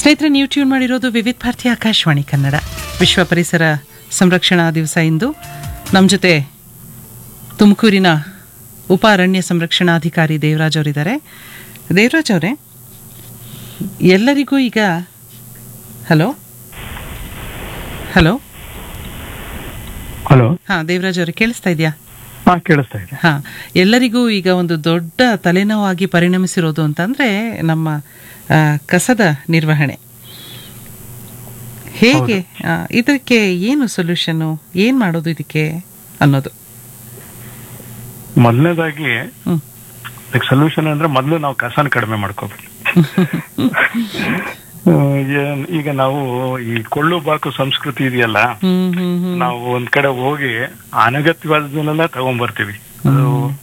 ಸ್ನೇಹಿತರೆ ನೀವು ಟ್ಯೂನ್ ಮಾಡಿರೋದು ವಿವಿಧ ಭಾರತಿ ಆಕಾಶವಾಣಿ ಕನ್ನಡ ವಿಶ್ವ ಪರಿಸರ ಸಂರಕ್ಷಣಾ ದಿವಸ ಇಂದು ನಮ್ಮ ಜೊತೆ ತುಮಕೂರಿನ ಉಪ ಅರಣ್ಯ ಸಂರಕ್ಷಣಾಧಿಕಾರಿ ದೇವರಾಜ್ ಅವರಿದ್ದಾರೆ ದೇವರಾಜ್ ಅವರೇ ಎಲ್ಲರಿಗೂ ಈಗ ಹಲೋ ಹಲೋ ಹಲೋ ಹಾಂ ದೇವರಾಜ್ ಅವರೇ ಕೇಳಿಸ್ತಾ ಇದೆಯಾ ಹಾ ಕೇಳಿಸ್ತಾ ಇದೆ ಹಾ ಎಲ್ಲರಿಗೂ ಈಗ ಒಂದು ದೊಡ್ಡ ತಲೆನೋವಾಗಿ ಪರಿಣಮಿಸಿರೋದು ಅಂತಂದ್ರೆ ನಮ್ಮ ಆ, ಕಸದ ನಿರ್ವಹಣೆ ಹೇಗೆ ಆ, ಇದಕ್ಕೆ ಏನು ಸೊಲ್ಯೂಷನ್ನು ಏನ್ ಮಾಡೋದು ಇದಕ್ಕೆ ಅನ್ನೋದು ಮೊದಲನೇದಾಗಿ ಹ್ಮ್ ಸೊಲ್ಯೂಷನ್ ಅಂದ್ರೆ ಮೊದಲು ನಾವು ಕಸನ ಕಡಿಮೆ ಮಾಡ್ಕೋಬೇಕು ಆ, ಏನ್- ಈಗ ನಾವು ಈ ಕೊಳ್ಳು ಬಾಕು ಸಂಸ್ಕೃತಿ ಇದೆಯಲ್ಲ ಹ್ಮ್ ಹ್ಮ್ ಹ್ಮ್ ನಾವು ಒಂದ್ ಕಡೆ ಹೋಗಿ ಅನಗತ್ಯವಾದನ್ನೆಲ್ಲ ತಗೊಂಡ್ಬರ್ತೀವಿ ಅದು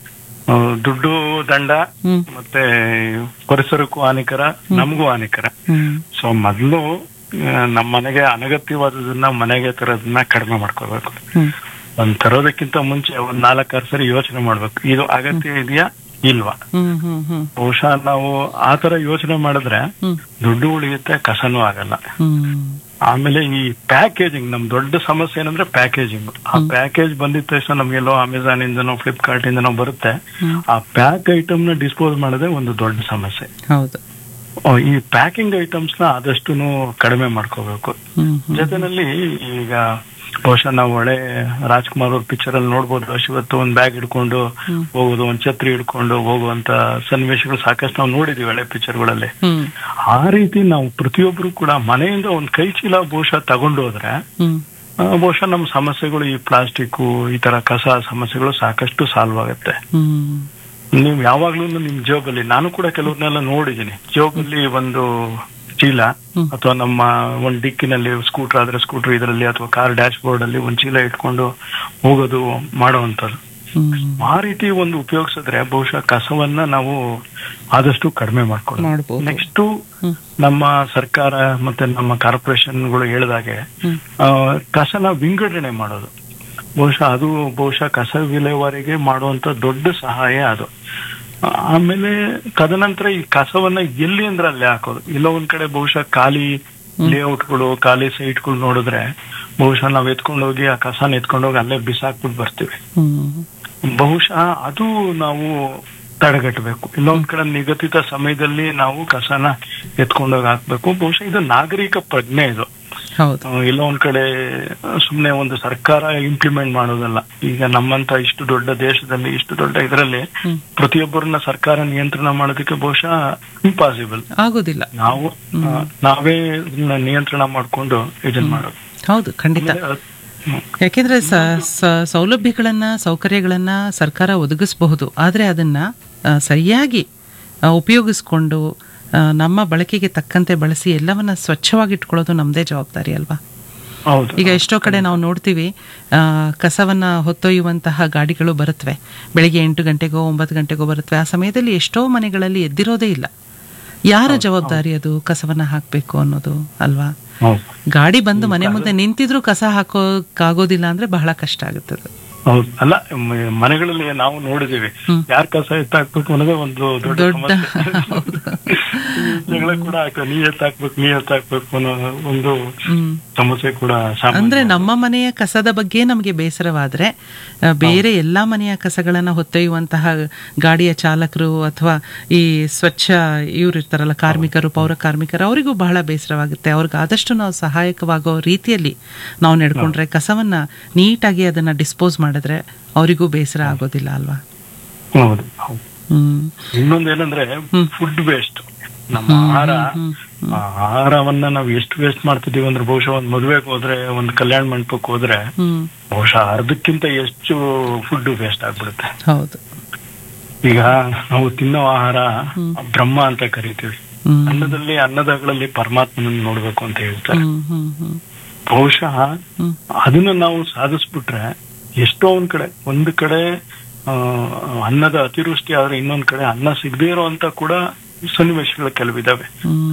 ಆ, ದುಡ್ಡು ದಂಡ ಹ್ಮ್ ಮತ್ತೆ ಪರಿಸರಕ್ಕೂ ಹಾನಿಕರ ನಮಗೂ ಹಾನಿಕರ ಹ್ಮ್ ಸೊ ಮೊದಲು ನಮ್ಮ ಮನೆಗೆ ಅನಗತ್ಯವಾದದನ್ನ ಮನೆಗೆ ತರೋದನ್ನ ಕಡಿಮೆ ಮಾಡ್ಕೋಬೇಕು ಹ್ಮ್ ಒಂದ್ ತರೋದಕ್ಕಿಂತ ಮುಂಚೆ ಒಂದ್ ನಾಲ್ಕಾರು ಸರಿ ಯೋಚನೆ ಮಾಡ್ಬೇಕು ಇದು ಅಗತ್ಯ ಇದೆಯಾ ಇಲ್ವಾ ಹ್ಮ್ ಹ್ಮ್ ಹ್ಮ್ ಬಹುಶಃ ನಾವು ಆ ತರ ಯೋಚನೆ ಮಾಡಿದ್ರೆ ಹ್ಮ್ ದುಡ್ಡು ಉಳಿಯುತ್ತೆ ಕಸನೂ ಆಗಲ್ಲ ಹ್ಮ್ ಆಮೇಲೆ ಈ ಪ್ಯಾಕೇಜಿಂಗ್ ನಮ್ ದೊಡ್ಡ ಸಮಸ್ಯೆ ಏನಂದ್ರೆ ಪ್ಯಾಕೇಜಿಂಗ್ ಆ ಪ್ಯಾಕೇಜ್ ಬಂದಿದ ತಕ್ಷಣ ನಮ್ಗೆಲ್ಲೋ ಅಮೆಝಾನ್ ಇಂದನೋ ಫ್ಲಿಪ್ಕಾರ್ಟ್ ಇಂದನೋ ಬರುತ್ತೆ ಹ್ಮ್. ಆ ಪ್ಯಾಕ್ ಐಟಮ್ ನ ಡಿಸ್ಪೋಸ್ ಮಾಡೋದೇ ಒಂದು ದೊಡ್ಡ ಸಮಸ್ಯೆ ಹೌದು ಆ, ಈ ಪ್ಯಾಕಿಂಗ್ ಐಟಮ್ಸ್ ನ ಆದಷ್ಟು ಕಡಿಮೆ ಮಾಡ್ಕೋಬೇಕು ಹ್ಮ್ ಹ್ಮ್ ಜೊತೆನಲ್ಲಿ ಈಗ ಬಹುಶಃ ನಾವು ಒಳ್ಳೆ ರಾಜ್ಕುಮಾರ್ ಅವ್ರ ಪಿಕ್ಚರ್ ಅಲ್ಲಿ ನೋಡ್ಬೋದು ಇವತ್ತು ಒಂದ್ ಬ್ಯಾಗ್ ಹಿಡ್ಕೊಂಡು ಹೋಗೋದು ಒಂದ್ ಛತ್ರಿ ಹಿಡ್ಕೊಂಡು ಹೋಗುವಂತ ಸನ್ನಿವೇಶಗಳು ಸಾಕಷ್ಟು ನಾವು ನೋಡಿದೀವಿ ಹಳೆ ಪಿಕ್ಚರ್ಗಳಲ್ಲಿ ಹ್ಮ್ ಆ ರೀತಿ ನಾವು ಪ್ರತಿಯೊಬ್ರು ಕೂಡ ಮನೆಯಿಂದ ಒಂದ್ ಕೈ ಚೀಲ ಬಹುಶಃ ತಗೊಂಡು ಹೋದ್ರೆ ಹ್ಮ್ ಆ, ಬಹುಶಃ ನಮ್ಮ ಸಮಸ್ಯೆಗಳು ಈ ಪ್ಲಾಸ್ಟಿಕ್ ಈ ತರ ಕಸ ಸಮಸ್ಯೆಗಳು ಸಾಕಷ್ಟು ಸಾಲ್ವ್ ಆಗುತ್ತೆ ಹ್ಮ್ ನೀವು ಯಾವಾಗ್ಲೂ ನಿಮ್ ಜೋಬಲ್ಲಿ ನಾನು ಕೂಡ ಕೆಲವ್ರನ್ನೆಲ್ಲ ನೋಡಿದ್ದೀನಿ ಜೋಬಲ್ಲಿ ಒಂದು ಚೀಲ ಹ್ಮ್. ಅಥವಾ ನಮ್ಮ ಒಂದ್ ಡಿಕ್ಕಿನಲ್ಲಿ ಸ್ಕೂಟರ್ ಆದ್ರೆ ಸ್ಕೂಟರ್ ಇದರಲ್ಲಿ ಅಥವಾ ಕಾರ್ ಡ್ಯಾಶ್ ಬೋರ್ಡ್ ಅಲ್ಲಿ ಒಂದ್ ಚೀಲ ಇಟ್ಕೊಂಡು ಹೋಗೋದು ಮಾಡುವಂತದ್ದು ಹ್ಮ್ ಆ ರೀತಿ ಒಂದು ಉಪಯೋಗಿಸಿದ್ರೆ ಬಹುಶಃ ಕಸವನ್ನ ನಾವು ಆದಷ್ಟು ಕಡಿಮೆ ಮಾಡ್ಕೊಳ್ಳೋದು ಮಾಡ್ಬೋದು. ನೆಕ್ಸ್ಟ್ ಹ್ಮ್ ನಮ್ಮ ಸರ್ಕಾರ ಮತ್ತೆ ನಮ್ಮ ಕಾರ್ಪೊರೇಷನ್ಗಳು ಹೇಳಿದಾಗೆ ಹ್ಮ್ ಆ, ಕಸನ ವಿಂಗಡಣೆ ಮಾಡೋದು ಬಹುಶಃ ಅದು ಬಹುಶಃ ಕಸ ವಿಲೇವಾರಿಗೆ ಮಾಡುವಂತ ದೊಡ್ಡ ಸಹಾಯ ಅದು ಆ, ಆಮೇಲೆ ತದನಂತರ ಈ ಕಸವನ್ನ ಎಲ್ಲಿ ಅಂದ್ರೆ ಅಲ್ಲೇ ಹಾಕೋದು ಇಲ್ಲ ಒಂದ್ ಕಡೆ ಬಹುಶಃ ಖಾಲಿ ಲೇಔಟ್ಗಳು ಖಾಲಿ ಸೈಟ್ಗಳು ನೋಡಿದ್ರೆ ಬಹುಶಃ ನಾವ್ ಎತ್ಕೊಂಡು ಹೋಗಿ ಆ ಕಸನ ಎತ್ಕೊಂಡು ಹೋಗಿ ಅಲ್ಲೇ ಬಿಸಾಕ್ಬಿಟ್ಟು ಬರ್ತೀವಿ ಹ್ಮ್ ಬಹುಶಃ ಅದು ನಾವು ತಡೆಗಟ್ಟಬೇಕು ಇಲ್ಲೊಂದ್ ಕಡೆ ನಿಗದಿತ ಸಮಯದಲ್ಲಿ ನಾವು ಕಸನ ಎತ್ಕೊಂಡೋಗಿ ಹಾಕ್ಬೇಕು ಬಹುಶಃ ಇದು ನಾಗರಿಕ ಪ್ರಜ್ಞೆ ಇದು ಹೌದು ಆ, ಎಲ್ಲೋ ಒಂದ್ ಕಡೆ ಸುಮ್ನೆ ಒಂದು ಸರ್ಕಾರ ಇಂಪ್ಲಿಮೆಂಟ್ ಮಾಡೋದಲ್ಲ ಈಗ ನಮ್ಮಂತ ಇಷ್ಟು ದೊಡ್ಡ ದೇಶದಲ್ಲಿ ಇಷ್ಟು ದೊಡ್ಡ ಇದರಲ್ಲಿ ಹ್ಮ್ ಪ್ರತಿಯೊಬ್ಬರನ್ನ ಸರ್ಕಾರ ನಿಯಂತ್ರಣ ಮಾಡೋದಕ್ಕೆ ಬಹುಶಃ ಇಂಪಾಸಿಬಲ್ ಆಗೋದಿಲ್ಲ ನಾವು ಆ, ನಾವೇ ಇದನ್ನ ನಿಯಂತ್ರಣ ಮಾಡ್ಕೊಂಡು ಇದನ್ನ ಮಾಡೋದು ಹೌದು ಖಂಡಿತ ಆಮೇಲೆ ಅದ್- ಹ್ಮ್. ಯಾಕೆಂದ್ರೆ ಸ- ಸ- ಸೌಲಭ್ಯಗಳನ್ನ ಸೌಕರ್ಯಗಳನ್ನ ಸರ್ಕಾರ ಒದಗಿಸಬಹುದು ಆದರೆ ಅದನ್ನ ಆ, ಸರಿಯಾಗಿ ಆ, ಉಪಯೋಗಿಸ್ಕೊಂಡು ಆ, ನಮ್ಮ ಬಳಕೆಗೆ ತಕ್ಕಂತೆ ಬಳಸಿ ಎಲ್ಲವನ್ನ ಸ್ವಚ್ಛವಾಗಿ ಇಟ್ಕೊಳ್ಳೋದು ನಮ್ಮದೇ ಜವಾಬ್ದಾರಿ ಅಲ್ವಾ ಹೌದು ಈಗ ಎಷ್ಟೋ ಕಡೆ ನಾವು ನೋಡ್ತೀವಿ ಆ, ಕಸವನ್ನ ಹೊತ್ತೊಯ್ಯುವಂತಹ ಗಾಡಿಗಳು ಬರುತ್ತವೆ ಬೆಳಿಗ್ಗೆ ಎಂಟು ಗಂಟೆಗೋ ಒಂಬತ್ತು ಗಂಟೆಗೋ ಬರುತ್ತವೆ ಆ ಸಮಯದಲ್ಲಿ ಎಷ್ಟೋ ಮನೆಗಳಲ್ಲಿ ಎದ್ದಿರೋದೇ ಇಲ್ಲ ಯಾರ ಜವಾಬ್ದಾರಿ ಅದು ಕಸವನ್ನ ಹಾಕಬೇಕು ಅನ್ನೋದು ಅಲ್ವಾ ಹೌದು ಗಾಡಿ ಬಂದು ಮನೆ ಮುಂದೆ ನಿಂತಿದ್ರು ಕಸ ಹಾಕೋಕ್ಕಾಗೋದಿಲ್ಲ ಅಂದ್ರೆ ಬಹಳ ಕಷ್ಟ ಆಗುತ್ತದೆ ಹೌದು ಅಲ್ಲ ಮ- ಮನೆಗಳಲ್ಲಿ ನಾವು ನೋಡಿದೀವಿ ಯಾರ್ ಕಸ ಎತ್ತಾಕ್ಬೇಕು ಅನ್ನೋದೇ ಒಂದು ದೊಡ್ಡ ದೊಡ್ಡ ಸಮಸ್ಯೆ ಹೌದು. ಜಗಳ ಕೂಡ ಆಗ್ತದೆ ನೀ ಎತ್ತಾಕ್ಬೇಕು ನೀ ಎತ್ತಾಕ್ಬೇಕು ಅನ್ನೋ ಒಂದು ಹ್ಮ್ ಸಮಸ್ಯೆ ಕೂಡ ಸಾಮಾನ್ಯ ಅಂದ್ರೆ ನಮ್ಮ ಮನೆಯ ಕಸದ ಬಗ್ಗೆ ನಮಗೆ ಬೇಸರವಾದ್ರೆ ಆ, ಬೇರೆ ಎಲ್ಲಾ ಮನೆಯ ಕಸಗಳನ್ನ ಹೊತ್ತೊಯ್ಯುವಂತಹ ಗಾಡಿಯ ಚಾಲಕರು ಅಥವಾ ಈ ಸ್ವಚ್ಛ ಇವ್ರು ಇರ್ತಾರಲ್ಲ ಕಾರ್ಮಿಕರು ಪೌರ ಕಾರ್ಮಿಕರು ಅವರಿಗೂ ಬಹಳ ಬೇಸರವಾಗುತ್ತೆ ಅವ್ರಿಗೆ ಆದಷ್ಟು ನಾವು ಸಹಾಯಕವಾಗೋ ರೀತಿಯಲ್ಲಿ ನಾವು ನಡ್ಕೊಂಡ್ರೆ ಕಸವನ್ನ ನೀಟಾಗಿ ಅದನ್ನ ಡಿಸ್ಪೋಸ್ ಮಾಡಿದ್ರೆ ಅವರಿಗೂ ಬೇಸರ ಆಗೋದಿಲ್ಲ ಅಲ್ವಾ ಹೌದು ಹೌದು ಹ್ಮ್ ಇನ್ನೊಂದು ಏನಂದ್ರೆ ಫುಡ್ ವೇಸ್ಟ್ ನಮ್ಮ ಆಹಾರ ಆ ಆಹಾರವನ್ನ ನಾವು ಎಷ್ಟು ವೇಸ್ಟ್ ಮಾಡ್ತಿದೀವಿ ಅಂದ್ರೆ ಬಹುಶಃ ಒಂದ್ ಮದುವೆಗೆ ಹೋದ್ರೆ ಒಂದ್ ಕಲ್ಯಾಣ ಮಂಟಪಕ್ಕೆ ಹೋದ್ರೆ ಹ್ಮ್ ಬಹುಶಃ ಅರ್ಧಕ್ಕಿಂತ ಹೆಚ್ಚು ಫುಡ್ ವೇಸ್ಟ್ ಆಗ್ಬಿಡುತ್ತೆ ಹೌದು ಈಗ ನಾವು ತಿನ್ನೋ ಆಹಾರ ಬ್ರಹ್ಮ ಅಂತ ಕರಿತೀವಿ ಹ್ಮ್ ಅನ್ನದಲ್ಲಿ ಅನ್ನದಗಳಲ್ಲಿ ಪರಮಾತ್ಮನ ನೋಡ್ಬೇಕು ಅಂತ ಹೇಳ್ತಾರೆ ಹ್ಮ್ ಹ್ಮ್ ಹ್ಮ್ ಬಹುಶಃ ಹ್ಮ್ ಅದನ್ನ ನಾವು ಸಾಧಿಸ್ಬಿಟ್ರೆ ಎಷ್ಟೋ ಒಂದ್ ಕಡೆ ಒಂದ್ ಕಡೆ ಆ, ಅನ್ನದ ಅತಿವೃಷ್ಟಿ ಆದ್ರೆ ಇನ್ನೊಂದ್ ಕಡೆ ಅನ್ನ ಸಿಗದೇ ಇರೋಂತ ಕೂಡ ಸನ್ನಿವೇಶಗಳು ಕೆಲವಿದಾವೆ ಹ್ಮ್